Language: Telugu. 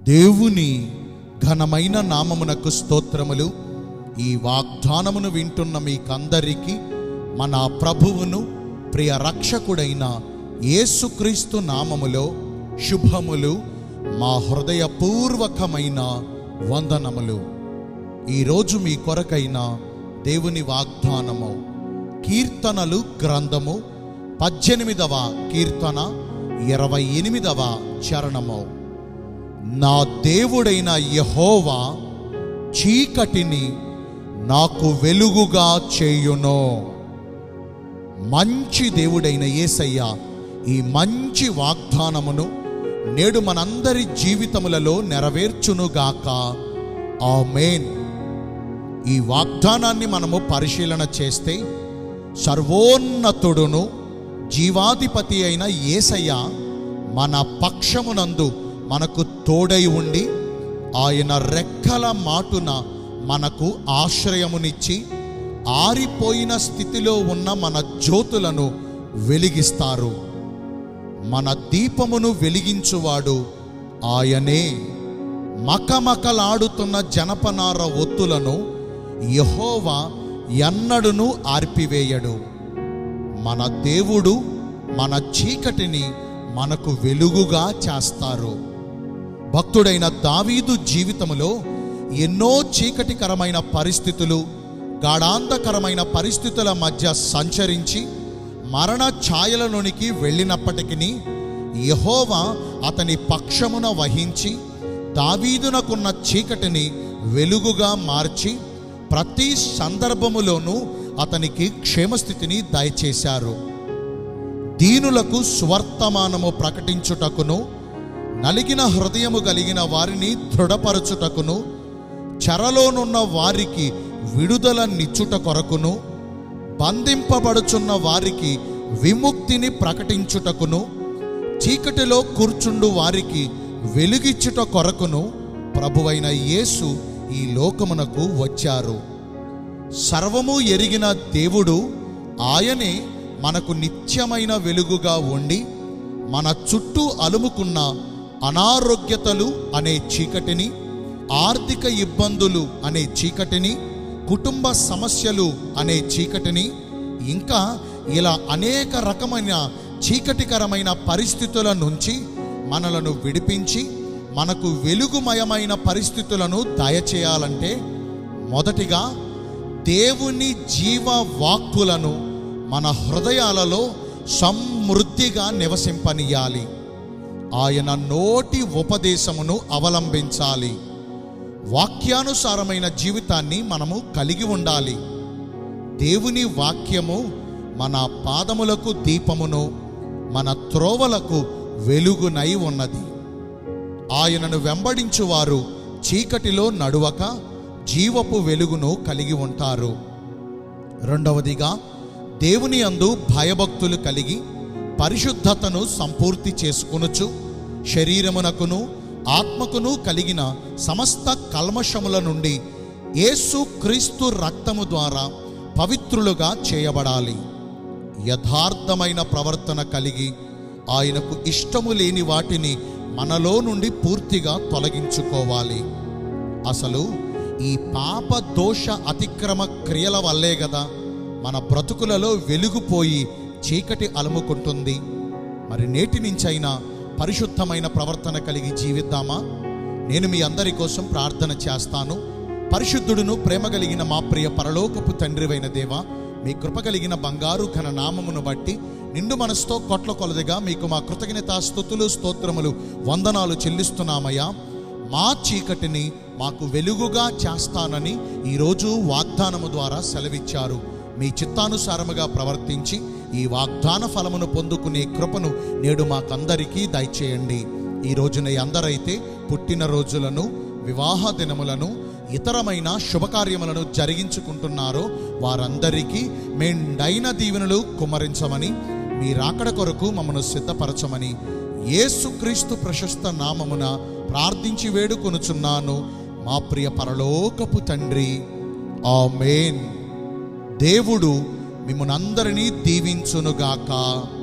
దేవుని ఘనమైన నామమునకు స్తోత్రములు ఈ వాగ్దానమును వింటున్న మీకందరికీ మన ప్రభువును ప్రియ రక్షకుడైన యేసుక్రీస్తు నామములో శుభములు మా హృదయపూర్వకమైన వందనములు ఈరోజు మీ కొరకైన దేవుని వాగ్దానము కీర్తనలు గ్రంథము పద్దెనిమిదవ కీర్తన ఇరవై ఎనిమిదవ చరణము నా దేవుడైన యహోవా చీకటిని నాకు వెలుగుగా చేయును మంచి దేవుడైన యేసయ్య ఈ మంచి వాగ్దానమును నేడు మనందరి జీవితములలో నెరవేర్చునుగాక ఆమేన్ ఈ వాగ్దానాన్ని మనము పరిశీలన చేస్తే సర్వోన్నతుడును జీవాధిపతి అయిన యేసయ్య మన పక్షమునందు మనకు తోడై ఉండి ఆయన రెక్కల మాటున మనకు ఆశ్రయమునిచ్చి ఆరిపోయిన స్థితిలో ఉన్న మన జ్యోతులను వెలిగిస్తారు మన దీపమును వెలిగించువాడు ఆయనే మకమకలాడుతున్న జనపనార ఒత్తులను యహోవా ఎన్నడును ఆర్పివేయడు మన దేవుడు మన చీకటిని మనకు వెలుగుగా చేస్తారు భక్తుడైన దావీదు జీవితములో ఎన్నో చీకటికరమైన పరిస్థితులు గాఢాంధకరమైన పరిస్థితుల మధ్య సంచరించి మరణ ఛాయలలోనికి వెళ్ళినప్పటికీ యహోవా అతని పక్షమున వహించి దావీదునకున్న చీకటిని వెలుగుగా మార్చి ప్రతి సందర్భములోనూ అతనికి క్షేమస్థితిని దయచేశారు దీనులకు స్వర్తమానము ప్రకటించుటకును నలిగిన హృదయము కలిగిన వారిని దృఢపరచుటకును చెరలోనున్న వారికి విడుదల నిచ్చుట కొరకును బంధింపబడుచున్న వారికి విముక్తిని ప్రకటించుటకును చీకటిలో కూర్చుండు వారికి వెలుగిచ్చుట కొరకును ప్రభువైన యేసు ఈ లోకమునకు వచ్చారు సర్వము ఎరిగిన దేవుడు ఆయనే మనకు నిత్యమైన వెలుగుగా ఉండి మన చుట్టూ అలుముకున్న అనారోగ్యతలు అనే చీకటిని ఆర్థిక ఇబ్బందులు అనే చీకటిని కుటుంబ సమస్యలు అనే చీకటిని ఇంకా ఇలా అనేక రకమైన చీకటికరమైన పరిస్థితుల నుంచి మనలను విడిపించి మనకు వెలుగుమయమైన పరిస్థితులను దయచేయాలంటే మొదటిగా దేవుని జీవ వాక్కులను మన హృదయాలలో సమృద్ధిగా నివసింపనీయాలి ఆయన నోటి ఉపదేశమును అవలంబించాలి వాక్యానుసారమైన జీవితాన్ని మనము కలిగి ఉండాలి దేవుని వాక్యము మన పాదములకు దీపమును మన త్రోవలకు వెలుగునై ఉన్నది ఆయనను వెంబడించువారు చీకటిలో నడువక జీవపు వెలుగును కలిగి ఉంటారు రెండవదిగా దేవుని అందు భయభక్తులు కలిగి పరిశుద్ధతను సంపూర్తి చేసుకొనుచు శరీరమునకును ఆత్మకును కలిగిన సమస్త కల్మషముల నుండి యేసు క్రీస్తు రక్తము ద్వారా పవిత్రులుగా చేయబడాలి యథార్థమైన ప్రవర్తన కలిగి ఆయనకు ఇష్టము లేని వాటిని మనలో నుండి పూర్తిగా తొలగించుకోవాలి అసలు ఈ పాప దోష అతిక్రమ క్రియల వల్లే కదా మన బ్రతుకులలో వెలుగుపోయి చీకటి అలుముకుంటుంది మరి నేటి నుంచైనా పరిశుద్ధమైన ప్రవర్తన కలిగి జీవిద్దామా నేను మీ అందరి కోసం ప్రార్థన చేస్తాను పరిశుద్ధుడును ప్రేమ కలిగిన మా ప్రియ పరలోకపు తండ్రివైన దేవ మీ కృప కలిగిన బంగారు ఘన నామమును బట్టి నిండు మనసుతో కొట్ల కొలదిగా మీకు మా కృతజ్ఞత స్థుతులు స్తోత్రములు వందనాలు చెల్లిస్తున్నామయ్యా మా చీకటిని మాకు వెలుగుగా చేస్తానని ఈరోజు వాగ్దానము ద్వారా సెలవిచ్చారు మీ చిత్తానుసారముగా ప్రవర్తించి ఈ వాగ్దాన ఫలమును పొందుకునే కృపను నేడు మాకందరికీ దయచేయండి ఈ రోజున అందరైతే పుట్టిన రోజులను వివాహ దినములను ఇతరమైన శుభకార్యములను జరిగించుకుంటున్నారో వారందరికీ మెండైన దీవెనలు కుమ్మరించమని మీ రాకడ కొరకు మమ్మను సిద్ధపరచమని యేసుక్రీస్తు ప్రశస్త నామమున ప్రార్థించి వేడుకొనుచున్నాను మా ప్రియ పరలోకపు తండ్రి ఆమేన్ దేవుడు మిమ్మల్ని అందరినీ దీవించునుగాక